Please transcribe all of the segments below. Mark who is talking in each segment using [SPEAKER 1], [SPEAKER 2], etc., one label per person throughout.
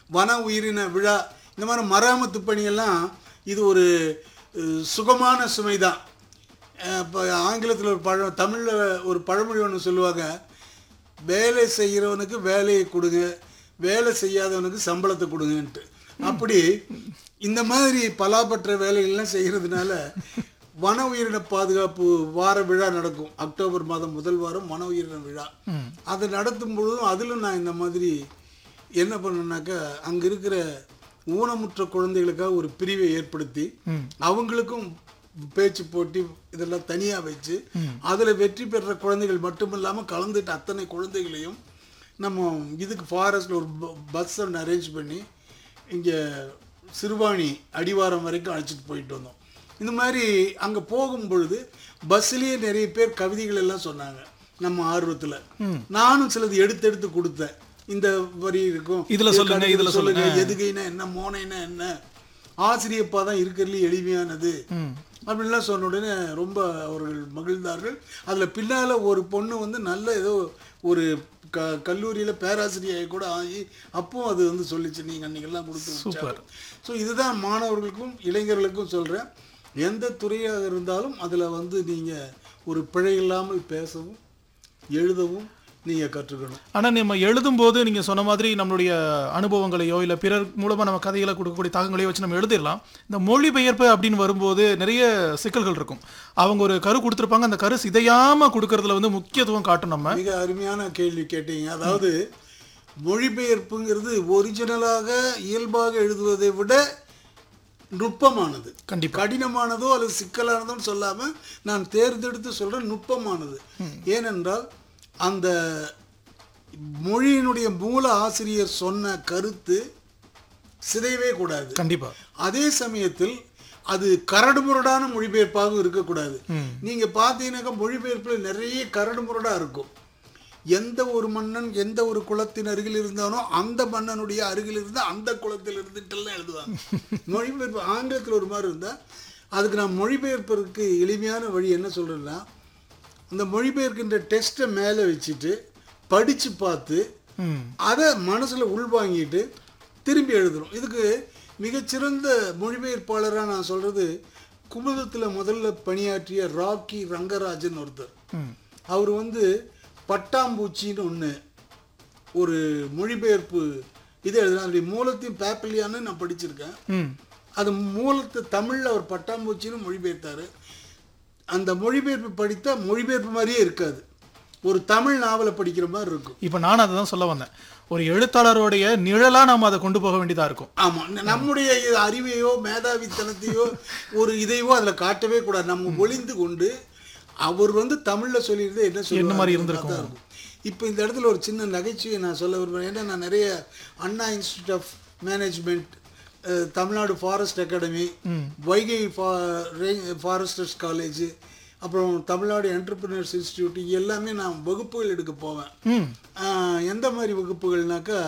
[SPEAKER 1] வன உயிரின விழா இந்த மாதிரி மராமத்து பணியெல்லாம் இது ஒரு அஹ், சுகமான சுமை தான் இப்போ ஆங்கிலத்தில் ஒரு பழ தமிழில் ஒரு பழமொழி ஒன்று சொல்லுவாங்க வேலை செய்கிறவனுக்கு வேலையை கொடுங்க வேலை செய்யாதவனுக்கு சம்பளத்தை கொடுங்கன்ட்டு அப்படி இந்த மாதிரி பலாப்பற்ற வேலைகள்லாம் செய்கிறதுனால வன உயிரின பாதுகாப்பு வார விழா நடக்கும் அக்டோபர் மாதம் முதல் வாரம் வன உயிரின விழா அதை நடத்தும் பொழுதும் அதிலும் நான் இந்த மாதிரி என்ன பண்ணேன்னாக்கா அங்கே இருக்கிற ஊனமுற்ற குழந்தைகளுக்காக ஒரு பிரிவை ஏற்படுத்தி அவங்களுக்கும் பேச்சு போட்டி இதெல்லாம் தனியாக வச்சு அதில் வெற்றி பெற்ற குழந்தைகள் மட்டும் இல்லாமல் கலந்துட்ட அத்தனை குழந்தைகளையும் நம்ம இதுக்கு ஃபாரஸ்ட்டில் ஒரு பஸ் ஒன்று அரேஞ்ச் பண்ணி இங்கே சிறுவாணி அடிவாரம் வரைக்கும் அழைச்சிட்டு போயிட்டு வந்தோம் இந்த மாதிரி அங்கே போகும் பொழுது பஸ்ஸிலேயே நிறைய பேர் கவிதைகள் எல்லாம் சொன்னாங்க நம்ம ஆர்வத்தில் நானும் சிலது எடுத்து எடுத்து கொடுத்தேன் இந்த வரி இருக்கும்
[SPEAKER 2] இதுல சொல்லுங்க,
[SPEAKER 1] இதுக்கு
[SPEAKER 2] இதுல
[SPEAKER 1] சொல்லுங்க எதுகைனா என்ன மோனைனா என்ன ஆசிரியப்பா தான் இருக்கிறதுல எளிமையானது அப்படின்லாம் சொன்ன உடனே ரொம்ப அவர்கள் மகிழ்ந்தார்கள் அதில் பின்னால் ஒரு பொண்ணு வந்து நல்ல ஏதோ ஒரு க கல்லூரியில் பேராசிரியை கூட ஆகி அப்போ அது வந்து சொல்லிச்சு நீங்கள் அன்றைக்கெல்லாம் கொடுத்து ஸோ இதுதான் மாணவர்களுக்கும் இளைஞர்களுக்கும் சொல்கிறேன் எந்த துறையாக இருந்தாலும் அதில் வந்து நீங்கள் ஒரு பிழை இல்லாமல் பேசவும் எழுதவும் நீங்கள் கற்றுக்கணும்
[SPEAKER 2] ஆனா நம்ம எழுதும்போது நீங்க சொன்ன மாதிரி நம்மளுடைய அனுபவங்களையோ இல்ல பிறர் மூலமா நம்ம கதைகளை கொடுக்கக்கூடிய தாக்கங்களையோ வச்சு நம்ம எழுதிடலாம் இந்த மொழிபெயர்ப்பு அப்படின்னு வரும்போது நிறைய சிக்கல்கள் இருக்கும் அவங்க ஒரு கரு கொடுத்துருப்பாங்க அந்த கரு சிதையாம கொடுக்கறதுல வந்து முக்கியத்துவம் காட்டும் நம்ம
[SPEAKER 1] மிக அருமையான கேள்வி கேட்டீங்க அதாவது மொழிபெயர்ப்புங்கிறது ஒரிஜினலாக இயல்பாக எழுதுவதை விட நுட்பமானது
[SPEAKER 2] கண்டிப்பா
[SPEAKER 1] கடினமானதோ அல்லது சிக்கலானதோன்னு சொல்லாம நான் தேர்ந்தெடுத்து சொல்றேன் நுட்பமானது ஏனென்றால் அந்த மொழியினுடைய மூல ஆசிரியர் சொன்ன கருத்து சிதையவே கூடாது
[SPEAKER 2] கண்டிப்பா
[SPEAKER 1] அதே சமயத்தில் அது கரடுமுரடான மொழிபெயர்ப்பாக இருக்கக்கூடாது நீங்க பார்த்தீங்கன்னாக்கா மொழிபெயர்ப்பில் நிறைய கரடுமுரடா இருக்கும் எந்த ஒரு மன்னன் எந்த ஒரு குலத்தின் அருகில் இருந்தானோ அந்த மன்னனுடைய அருகில் இருந்து அந்த குலத்தில் இருந்துட்டுலாம் எழுதுவாங்க மொழிபெயர்ப்பு ஆங்கிலத்தில் ஒரு மாதிரி இருந்தால் அதுக்கு நான் மொழிபெயர்ப்பதற்கு எளிமையான வழி என்ன சொல்கிறேன்னா அந்த மொழிபெயர்க்கின்ற டெஸ்ட்டை மேலே வச்சுட்டு படித்து பார்த்து
[SPEAKER 2] ம்
[SPEAKER 1] அதை மனசில் உள்வாங்கிட்டு திரும்பி எழுதுறோம் இதுக்கு மிகச்சிறந்த மொழிபெயர்ப்பாளராக நான் சொல்கிறது குமுதத்தில் முதல்ல பணியாற்றிய ராக்கி ரங்கராஜன் ஒருத்தர்
[SPEAKER 2] ம்
[SPEAKER 1] அவர் வந்து பட்டாம்பூச்சின்னு ஒன்று ஒரு மொழிபெயர்ப்பு இது எழுதுனா அதனுடைய மூலத்தையும் பேப்பிளியான்னு நான் படிச்சிருக்கேன்
[SPEAKER 2] ம்
[SPEAKER 1] அது மூலத்தை தமிழில் அவர் பட்டாம்பூச்சின்னு மொழிபெயர்த்தாரு அந்த மொழிபெயர்ப்பு படித்தா மொழிபெயர்ப்பு மாதிரியே இருக்காது ஒரு தமிழ் நாவலை படிக்கிற மாதிரி இருக்கும்
[SPEAKER 2] இப்போ நான் அதை தான் சொல்ல வந்தேன் ஒரு எழுத்தாளருடைய நிழலா நாம அதை கொண்டு போக வேண்டியதா இருக்கும்
[SPEAKER 1] ஆமா ந- நம்முடைய அறிவையோ மேதாவித்தனத்தையோ ஒரு இதையோ அதுல காட்டவே கூடாது நம்ம ஒளிந்து கொண்டு அவர் வந்து தமிழ்ல சொல்லியிருந்தா என்ன
[SPEAKER 2] என்ன மாதிரி
[SPEAKER 1] சொல்லுவாரு?
[SPEAKER 2] இருந்திருக்கும்?
[SPEAKER 1] அதான் இருக்கும் இப்போ இந்த இடத்துல ஒரு சின்ன நகைச்சுவை நான் சொல்ல விரும்புகிறேன் ஏன்னா நான் நிறைய Anna institute of management Tamil Nadu forest academy Vaigai foresters college அப்புறம் தமிழ்நாடு என்டர்பிரினர்ஸ் இன்ஸ்டியூட் எல்லாமே நான் வகுப்புகள் எடுக்க போவேன்
[SPEAKER 2] ம்
[SPEAKER 1] ஆஹ் எந்த மாதிரி வகுப்புகள்னாக்கா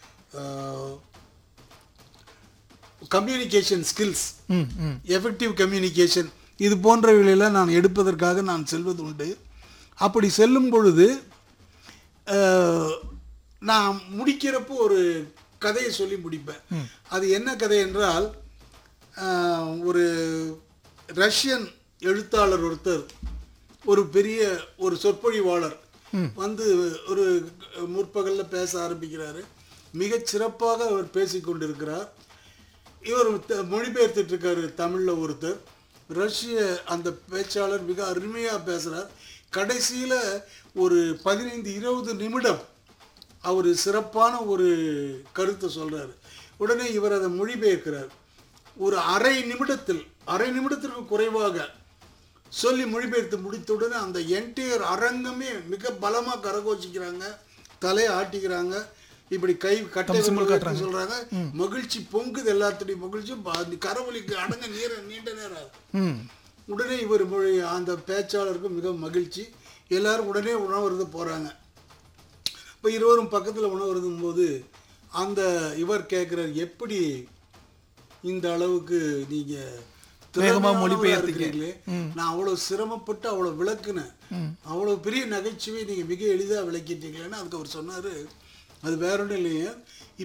[SPEAKER 1] கம்யூனிகேஷன் ஸ்கில்ஸ்
[SPEAKER 2] ம் ம்
[SPEAKER 1] எஃபெக்டிவ் கம்யூனிகேஷன் இது போன்றவைகளெல்லாம் நான் எடுப்பதற்காக நான் செல்வது உண்டு அப்படி செல்லும் பொழுது ஆஹ், நான் முடிக்கிறப்போ ஒரு கதையை சொல்லி முடிப்பேன் அது என்ன கதை என்றால் ஆஹ், ஒரு ரஷ்யன் எழுத்தாளர் ஒருத்தர் ஒரு பெரிய ஒரு சொற்பொழிவாளர் வந்து ஒரு முற்பகல்ல பேச ஆரம்பிக்கிறாரு மிகச் சிறப்பாக அவர் பேசிக்கொண்டிருக்கிறார் இவர் த- மொழிபெயர்த்துட்டு இருக்காரு தமிழ்ல ஒருத்தர் ரஷ்ய அந்த பேச்சாளர் மிக அருமையா பேசுறார் கடைசியில ஒரு பதினைந்து இருபது நிமிடம் அவர் சிறப்பான ஒரு கருத்தை சொல்றாரு உடனே இவர் அதை மொழிபெயர்க்கிறார் ஒரு அரை நிமிடத்தில் அரை நிமிடத்திற்கு குறைவாக சொல்லி மொழிபெயர்த்து முடித்த உடனே அந்த என்டையர் அரங்கமே மிக பலமா கரகோச்சிக்கிறாங்க தலையை ஆட்டிக்கிறாங்க இப்படி கை கட்டை விரல் வைத்து சொல்றாங்க மகிழ்ச்சி பொங்குது எல்லாத்துடைய மகிழ்ச்சியும் ப- அந்த கரவொலிக்கு அடங்க நீர நீண்ட நேரம் ஆகுது.
[SPEAKER 2] ம்
[SPEAKER 1] உடனே இவர் மொழி அந்த பேச்சாளருக்கு மிக மகிழ்ச்சி எல்லாரும் உடனே உணவருது போறாங்க இப்போ இருவரும் பக்கத்தில் உணவருதும் போது அந்த இவர் கேட்குறார் எப்படி இந்த அளவுக்கு நீங்க
[SPEAKER 2] வேகமா
[SPEAKER 1] திறமையானவரா
[SPEAKER 2] மொழிபெயர்த்தீங்க.
[SPEAKER 1] இருக்கிறீங்களே நான் அவ்வளவு சிரமப்பட்டு அவ்வளவு விளக்குனேன் அவ்வளவு பெரிய நகைச்சுவை நீங்க மிக எளிதா விளக்கிட்டீங்களேன்னு அதுக்கு அவர் சொன்னாரு அது வேற ஒன்றும் இல்லைங்க